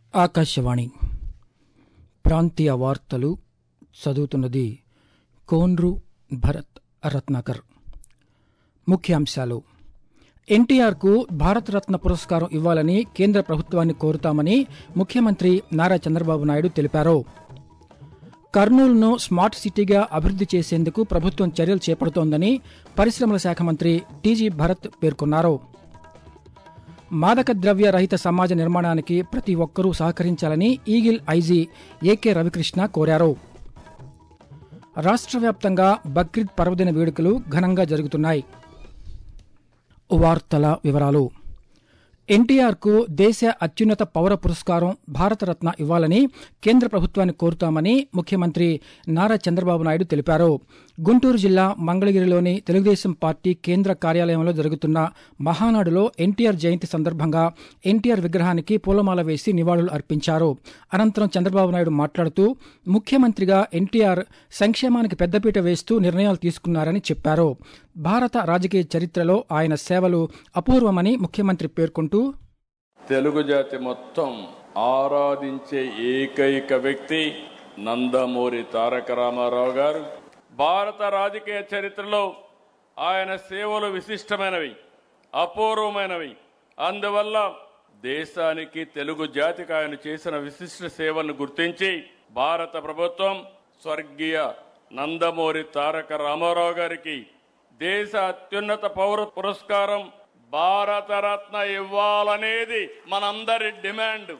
ఆకాశవాణి ప్రాంతీయ వార్తలు చదువుతున్నది కోన్రు భరత్ రత్నాకర్ ముఖ్యాంశాలు ఎన్టీఆర్కు భారతరత్న పురస్కారం ఇవ్వాలని కేంద్ర ప్రభుత్వాన్ని కోరుతామని ముఖ్యమంత్రి నారా చంద్రబాబు నాయుడు తెలిపారు కర్నూలును స్మార్ట్ సిటీగా అభివృద్ది చేసేందుకు ప్రభుత్వం చర్యలు చేపడుతోందని పరిశ్రమల శాఖ మంత్రి టీజీ భరత్ పేర్కొన్నారు మాదక ద్రవ్య రహిత సమాజ నిర్మాణానికి ప్రతి ఒక్కరూ సహకరించాలని ఈగిల్ ఐజీ ఏకే రవికృష్ణ కోరారు రాష్ట్ర వ్యాప్తంగా బక్రీద్ పర్వదిన వేడుకలు ఘనంగా జరుగుతున్నాయి వార్తల వివరాలు ఎన్టీఆర్కు దేశ అత్యున్నత పౌర పురస్కారం భారతరత్న ఇవ్వాలని కేంద్ర ప్రభుత్వాన్ని కోరుతామని ముఖ్యమంత్రి నారా చంద్రబాబు నాయుడు తెలిపారు గుంటూరు జిల్లా మంగళగిరిలోని తెలుగుదేశం పార్టీ కేంద్ర కార్యాలయంలో జరుగుతున్న మహానాడులో ఎన్టీఆర్ జయంతి సందర్భంగా ఎన్టీఆర్ విగ్రహానికి పూలమాల వేసి నివాళులు అర్పించారు అనంతరం చంద్రబాబు నాయుడు మాట్లాడుతూ ముఖ్యమంత్రిగా ఎన్టీఆర్ సంక్షేమానికి పెద్దపీట వేస్తూ నిర్ణయాలు తీసుకున్నారని చెప్పారు భారత రాజకీయ చరిత్రలో ఆయన సేవలు అపూర్వమని ముఖ్యమంత్రి పేర్కొంటూ తెలుగు జాతి మొత్తం ఆరాధించే ఏకైక వ్యక్తి నందమూరి తారక రామారావు గారు భారత రాజకీయ చరిత్రలో ఆయన సేవలు విశిష్టమైనవి అపూర్వమైనవి అందువల్ల దేశానికి తెలుగు జాతికి ఆయన చేసిన విశిష్ట సేవలను గుర్తించి భారత ప్రభుత్వం స్వర్గీయ నందమూరి తారక రామారావు గారికి దేశ అత్యున్నత పౌర పురస్కారం భారతరత్న ఇవ్వాలనేది మనందరి డిమాండ్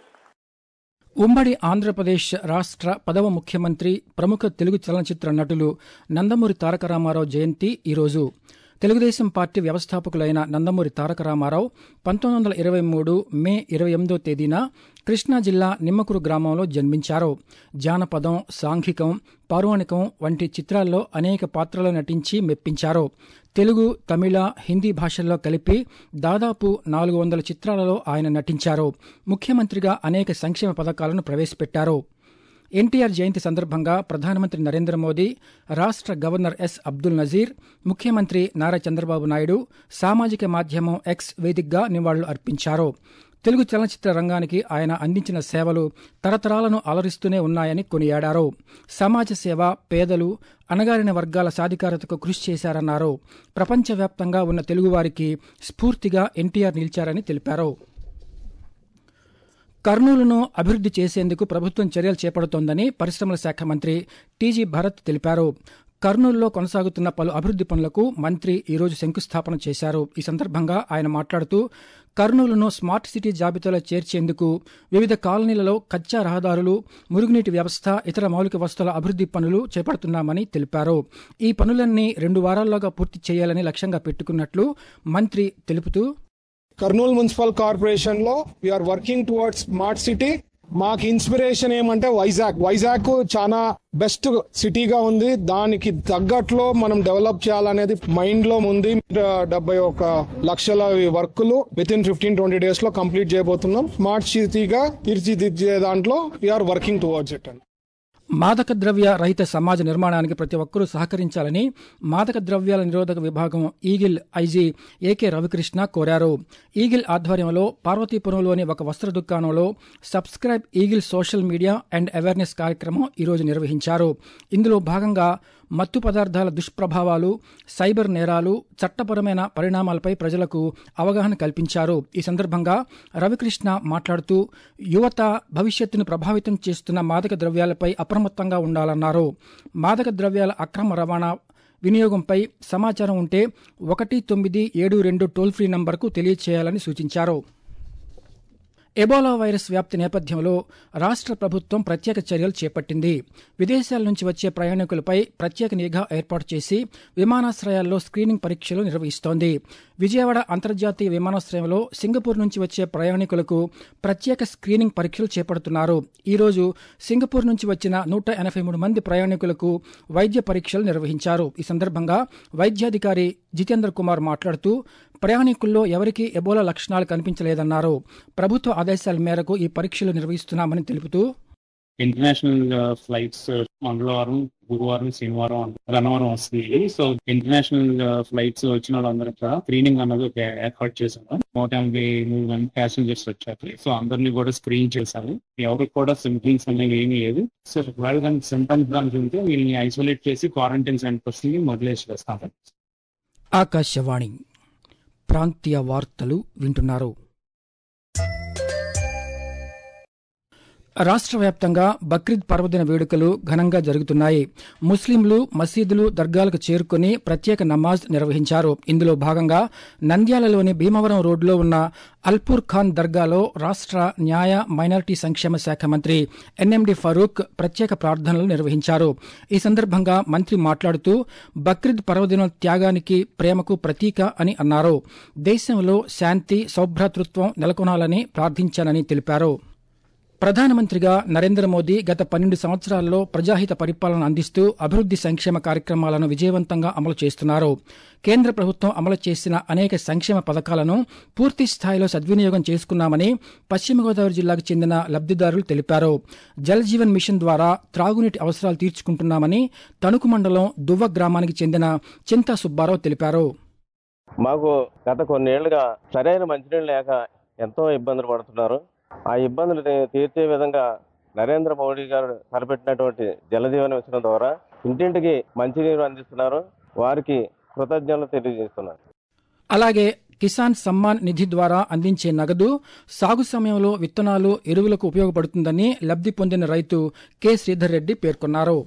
ఉమ్మడి ఆంధ్రప్రదేశ్ రాష్ట్ర పదవ ముఖ్యమంత్రి ప్రముఖ తెలుగు చలనచిత్ర నటులు నందమూరి తారక రామారావు జయంతి ఈరోజు తెలుగుదేశం పార్టీ వ్యవస్థాపకులైన నందమూరి తారక రామారావు పంతొమ్మిది వందల ఇరవై మూడు మే ఇరవై ఎనిమిదో తేదీన కృష్ణా జిల్లా నిమ్మకూరు గ్రామంలో జన్మించారు జానపదం సాంఘికం పౌరాణికం వంటి చిత్రాల్లో అనేక పాత్రలు నటించి మెప్పించారు తెలుగు తమిళ హిందీ భాషల్లో కలిపి దాదాపు నాలుగు వందల చిత్రాలలో ఆయన నటించారు ముఖ్యమంత్రిగా అనేక సంక్షేమ పథకాలను ప్రవేశపెట్టారు ఎన్టీఆర్ జయంతి సందర్భంగా ప్రధానమంత్రి నరేంద్ర మోదీ రాష్ట్ర గవర్నర్ ఎస్ అబ్దుల్ నజీర్ ముఖ్యమంత్రి నారా చంద్రబాబు నాయుడు సామాజిక మాధ్యమం ఎక్స్ వేదికగా నివాళులు అర్పించారు తెలుగు చలనచిత్ర రంగానికి ఆయన అందించిన సేవలు తరతరాలను అలరిస్తూనే ఉన్నాయని కొనియాడారు సమాజ సేవ పేదలు అణగారిన వర్గాల సాధికారతకు కృషి చేశారన్నారు ప్రపంచవ్యాప్తంగా ఉన్న తెలుగువారికి స్ఫూర్తిగా ఎన్టీఆర్ నిలిచారని తెలిపారు కర్నూలును అభివృద్ది చేసేందుకు ప్రభుత్వం చర్యలు చేపడుతోందని పరిశ్రమల శాఖ మంత్రి టీజీ భరత్ తెలిపారు కర్నూలులో కొనసాగుతున్న పలు అభివృద్ది పనులకు మంత్రి ఈరోజు శంకుస్థాపన చేశారు ఈ సందర్భంగా ఆయన మాట్లాడుతూ కర్నూలును స్మార్ట్ సిటీ జాబితాలో చేర్చేందుకు వివిధ కాలనీలలో కచ్చా రహదారులు మురుగునీటి వ్యవస్థ ఇతర మౌలిక వస్తువుల అభివృద్ది పనులు చేపడుతున్నామని తెలిపారు ఈ పనులన్నీ రెండు వారాల్లోగా పూర్తి చేయాలని లక్ష్యంగా పెట్టుకున్నట్లు మంత్రి తెలుపుతూ కర్నూలు మున్సిపల్ కార్పొరేషన్ లో we are working towards smart city మాకు ఇన్స్పిరేషన్ ఏమంటే వైజాగ్ వైజాగ్ చాలా బెస్ట్ సిటీగా ఉంది దానికి తగ్గట్లో మనం డెవలప్ చేయాలనేది మైండ్ లో ఉంది డెబ్బై ఒక లక్షల వర్కులు within fifteen twenty days లో కంప్లీట్ చేయబోతున్నాం స్మార్ట్ సిటీగా తీర్చిదిద్దే దాంట్లో వీఆర్ వర్కింగ్ టువర్డ్స్ ఇట్ అండి మాదక ద్రవ్య రహిత సమాజ నిర్మాణానికి ప్రతి ఒక్కరూ సహకరించాలని మాదక ద్రవ్యాల నిరోధక విభాగం ఈగిల్ ఐజీ ఏకే రవికృష్ణ కోరారు ఈగిల్ ఆధ్వర్యంలో పార్వతీపురంలోని ఒక వస్త్ర దుకాణంలో subscribe eagle social media and awareness కార్యక్రమం ఈరోజు నిర్వహించారు ఇందులో భాగంగా మత్తు పదార్థాల దుష్ప్రభావాలు సైబర్ నేరాలు చట్టపరమైన పరిణామాలపై ప్రజలకు అవగాహన కల్పించారు ఈ సందర్భంగా రవికృష్ణ మాట్లాడుతూ యువత భవిష్యత్తును ప్రభావితం చేస్తున్న మాదక ద్రవ్యాలపై అప్రమత్తంగా ఉండాలన్నారు మాదక ద్రవ్యాల అక్రమ రవాణా వినియోగంపై సమాచారం ఉంటే ఒకటి తొమ్మిది ఏడు రెండు టోల్ ఫ్రీ నంబర్కు తెలియచేయాలని సూచించారు ఎబోలా వైరస్ వ్యాప్తి నేపథ్యంలో రాష్ట్ర ప్రభుత్వం ప్రత్యేక చర్యలు చేపట్టింది విదేశాల నుంచి వచ్చే ప్రయాణికులపై ప్రత్యేక నిఘా ఏర్పాటు చేసి విమానాశ్రయాల్లో స్క్రీనింగ్ పరీక్షలు నిర్వహిస్తోంది విజయవాడ అంతర్జాతీయ విమానాశ్రయంలో సింగపూర్ నుంచి వచ్చే ప్రయాణికులకు ప్రత్యేక స్క్రీనింగ్ పరీక్షలు చేపడుతున్నారు ఈరోజు సింగపూర్ నుంచి వచ్చిన నూట ఎనభై మూడు మంది ప్రయాణికులకు వైద్య పరీక్షలు నిర్వహించారు ఈ సందర్భంగా వైద్యాధికారి జితేంద్ర కుమార్ మాట్లాడుతూ ప్రయాణికుల్లో ఎవరికీ ఎబోలా లక్షణాలు కనిపించలేదన్నారు ప్రభుత్వ ఆదేశాల మేరకు ఈ పరీక్షలు నిర్వహిస్తున్నామని తెలుపుతూ ఇంటర్నేషనల్ ఫ్లైట్స్ మంగళవారం గురువారం శనివారం గన్నవరం వస్తుంది సో ఇంటర్నేషనల్ ఫ్లైట్స్ వచ్చిన వాళ్ళందరూ కూడా స్క్రీనింగ్ అన్నది ఒక ఏర్పాటు చేశాము నూట ఎనభై మూడు మంది ప్యాసింజర్స్ వచ్చారు సో అందరినీ కూడా స్క్రీన్ చేశాము ఎవరికి కూడా సింప్టమ్స్ అనేవి ఏమీ లేదు సో ఒకవేళ దానికి సింప్టమ్స్ దానికి ఉంటే వీళ్ళని ఐసోలేట్ చేసి క్వారంటైన్ సెంటర్స్ ని మొదలేసి వేస్తాము ఆకాశవాణి ప్రాంతీయ వార్తలు వింటున్నారు రాష్ట్ర వ్యాప్తంగా బక్రీద్ పర్వదిన వేడుకలు ఘనంగా జరుగుతున్నాయి ముస్లింలు మసీదులు దర్గాలకు చేరుకుని ప్రత్యేక నమాజ్ నిర్వహించారు ఇందులో భాగంగా నంద్యాలలోని భీమవరం రోడ్లో ఉన్న అల్పూర్ ఖాన్ దర్గాలో రాష్ట్ర న్యాయ మైనారిటీ సంక్షేమ శాఖ మంత్రి ఎన్ఎండి ఫరూక్ ప్రత్యేక ప్రార్థనలు నిర్వహించారు ఈ సందర్భంగా మంత్రి మాట్లాడుతూ బక్రీద్ పర్వదినం త్యాగానికి ప్రేమకు ప్రతీక అని అన్నారు దేశంలో శాంతి సౌభ్రాతృత్వం నెలకొనాలని ప్రార్థించానని తెలిపారు ప్రధానమంత్రిగా నరేంద్ర మోదీ గత పన్నెండు సంవత్సరాల్లో ప్రజాహిత పరిపాలన అందిస్తూ అభివృద్ది సంక్షేమ కార్యక్రమాలను విజయవంతంగా అమలు చేస్తున్నారు కేంద్ర ప్రభుత్వం అమలు చేసిన అనేక సంక్షేమ పథకాలను పూర్తి స్థాయిలో సద్వినియోగం చేసుకున్నామని పశ్చిమ గోదావరి జిల్లాకు చెందిన లబ్దిదారులు తెలిపారు జల్ జీవన్ మిషన్ ద్వారా త్రాగునీటి అవసరాలు తీర్చుకుంటున్నామని తణుకు మండలం దువ్వ గ్రామానికి చెందిన చింతా సుబ్బారావు తెలిపారు మాకు గత కొన్నేళ్లుగా సరైన మంచినీళ్ళు లేక ఎంతో ఇబ్బందులు పడుతున్నారు ఆ ఇబ్బందులు తీ- తీర్చే విధంగా నరేంద్ర మోడీ గారు తలపెట్టినటువంటి జలజీవన మిషన్ ద్వారా ఇంటింటికి మంచినీరు అందిస్తున్నారు వారికి కృతజ్ఞతలు తెలియజేస్తున్నారు అలాగే కిసాన్ సమ్మాన్ నిధి ద్వారా అందించే నగదు సాగు సమయంలో విత్తనాలు ఎరువులకు ఉపయోగపడుతుందని లబ్ది పొందిన రైతు కె శ్రీధర్ రెడ్డి పేర్కొన్నారు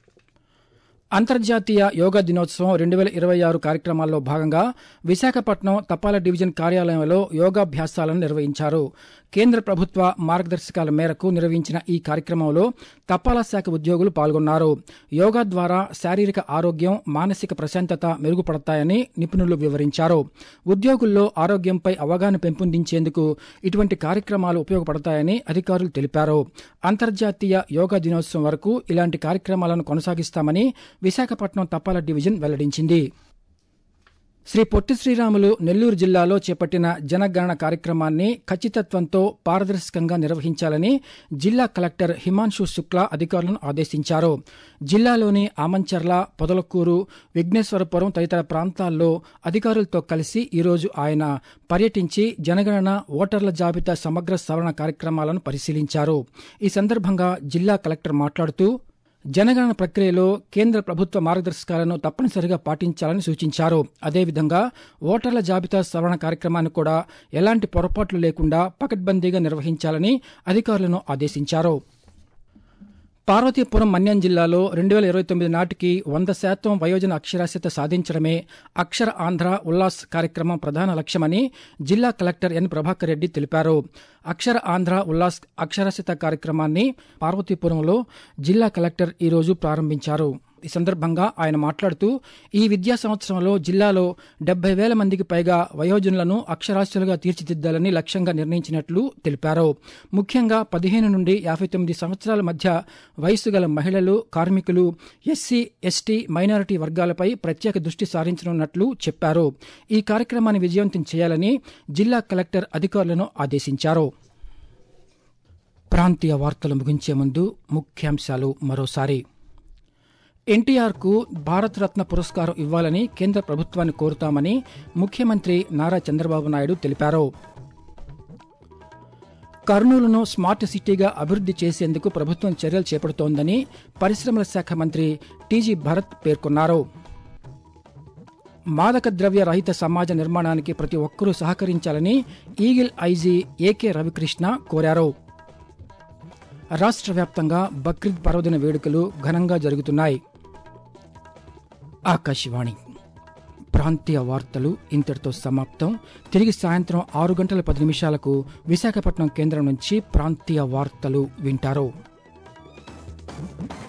అంతర్జాతీయ యోగా దినోత్సవం రెండు వేల ఇరవై ఆరు కార్యక్రమాల్లో భాగంగా విశాఖపట్నం తపాలా డివిజన్ కార్యాలయంలో యోగాభ్యాసాలను నిర్వహించారు కేంద్ర ప్రభుత్వ మార్గదర్శకాల మేరకు నిర్వహించిన ఈ కార్యక్రమంలో తపాలా శాఖ ఉద్యోగులు పాల్గొన్నారు యోగా ద్వారా శారీరక ఆరోగ్యం మానసిక ప్రశాంతత మెరుగుపడతాయని నిపుణులు వివరించారు ఉద్యోగుల్లో ఆరోగ్యంపై అవగాహన పెంపొందించేందుకు ఇటువంటి కార్యక్రమాలు ఉపయోగపడతాయని అధికారులు తెలిపారు అంతర్జాతీయ యోగా దినోత్సవం వరకు ఇలాంటి కార్యక్రమాలను కొనసాగిస్తామని విశాఖపట్నం తపాలా డివిజన్ వెల్లడించింది శ్రీ పొట్టి శ్రీరాములు నెల్లూరు జిల్లాలో చేపట్టిన జనగణన కార్యక్రమాన్ని ఖచ్చితత్వంతో పారదర్శకంగా నిర్వహించాలని జిల్లా కలెక్టర్ హిమాంశు శుక్లా అధికారులను ఆదేశించారు జిల్లాలోని ఆమంచర్ల పొదలకూరు విఘ్నేశ్వరపురం తదితర ప్రాంతాల్లో అధికారులతో కలిసి ఈరోజు ఆయన పర్యటించి జనగణన ఓటర్ల జాబితా సమగ్ర సవరణ కార్యక్రమాలను పరిశీలించారు ఈ సందర్భంగా జిల్లా కలెక్టర్ మాట్లాడుతూ జనగణన ప్రక్రియలో కేంద్ర ప్రభుత్వ మార్గదర్శకాలను తప్పనిసరిగా పాటించాలని సూచించారు అదేవిధంగా ఓటర్ల జాబితా సవరణ కార్యక్రమాన్ని కూడా ఎలాంటి పొరపాట్లు లేకుండా పకడ్బందీగా నిర్వహించాలని అధికారులను ఆదేశించారు పార్వతీపురం మన్యం జిల్లాలో రెండు వేల ఇరవై తొమ్మిది నాటికి వంద శాతం వయోజన అక్షరాస్యత సాధించడమే అక్షర ఆంధ్ర ఉల్లాస్ కార్యక్రమం ప్రధాన లక్ష్యమని జిల్లా కలెక్టర్ ఎన్ ప్రభాకర్ రెడ్డి తెలిపారు అక్షర ఆంధ్ర ఉల్లాస్ అక్షరాస్యత కార్యక్రమాన్ని పార్వతీపురంలో జిల్లా కలెక్టర్ ఈరోజు ప్రారంభించారు ఈ సందర్భంగా ఆయన మాట్లాడుతూ ఈ విద్యా సంవత్సరంలో జిల్లాలో డెబ్బై వేల మందికి పైగా వయోజనులను అక్షరాస్యులుగా తీర్చిదిద్దాలని లక్ష్యంగా నిర్ణయించినట్లు తెలిపారు ముఖ్యంగా పదిహేను నుండి యాభై తొమ్మిది సంవత్సరాల మధ్య వయసు గల మహిళలు కార్మికులు ఎస్సీ ఎస్టీ మైనారిటీ వర్గాలపై ప్రత్యేక దృష్టి సారించనున్నట్లు చెప్పారు ఈ కార్యక్రమాన్ని విజయవంతం చేయాలని జిల్లా కలెక్టర్ అధికారులను ఆదేశించారు ప్రాంతీయ వార్తలు ముగించే ముందు ముఖ్యాంశాలు మరోసారి ఎన్టీఆర్కు భారతరత్న పురస్కారం ఇవ్వాలని కేంద్ర ప్రభుత్వాన్ని కోరుతామని ముఖ్యమంత్రి నారా చంద్రబాబు నాయుడు తెలిపారు కర్నూలును స్మార్ట్ సిటీగా అభివృద్ది చేసేందుకు ప్రభుత్వం చర్యలు చేపడుతోందని పరిశ్రమల శాఖ మంత్రి టీజీ భరత్ పేర్కొన్నారు మాదక ద్రవ్య రహిత సమాజ నిర్మాణానికి ప్రతి ఒక్కరూ సహకరించాలని ఈగిల్ ఐజీ ఏకే రవికృష్ణ కోరారు రాష్ట్ర వ్యాప్తంగా బక్రీద్ పర్వదిన వేడుకలు ఘనంగా జరుగుతున్నాయి ఆకాశవాణి ప్రాంతీయ వార్తలు ఇంతటితో సమాప్తం తిరిగి సాయంత్రం ఆరు గంటల పది నిమిషాలకు విశాఖపట్నం కేంద్రం నుంచి ప్రాంతీయ వార్తలు వింటారు